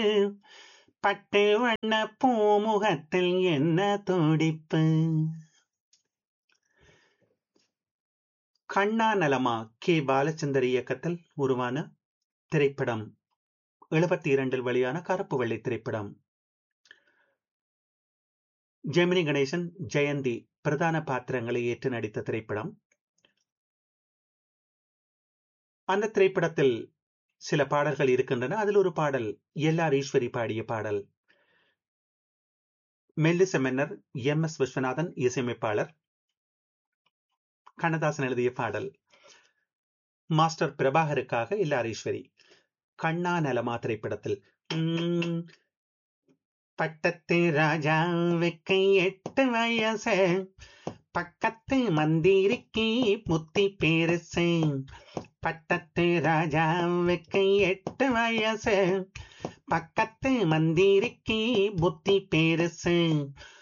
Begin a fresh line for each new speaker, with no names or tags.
பட்டு வண்ண பூமுகத்தில் என்ன துடிப்பு கண்ணா நலமா கே பாலச்சந்தர் இயக்கத்தில் உருவான திரைப்படம் எழுபத்தி இரண்டில் வெளியான கருப்பு வெள்ளை திரைப்படம் ஜெமினி கணேசன் ஜெயந்தி பிரதான பாத்திரங்களை ஏற்று நடித்த திரைப்படம் அந்த திரைப்படத்தில் சில பாடல்கள் இருக்கின்றன அதில் ஒரு பாடல் எல்ஆர் ஈஸ்வரி பாடிய பாடல் மெல்லிச மன்னர் எம் எஸ் விஸ்வநாதன் இசையமைப்பாளர் கண்ணதாசன் எழுதிய பாடல் மாஸ்டர் பிரபாகருக்காக எல்ஆர் ஈஸ்வரி கண்ணா நலமா திரைப்படத்தில் பட்டத்து ராஜாவுக்கு எட்டு வயசு பக்கத்து மந்திரிக்கு புத்தி பெருசு பட்டத்து ராஜாவுக்கு எட்டு வயசு பக்கத்து மந்திரிக்கு புத்தி பெருசு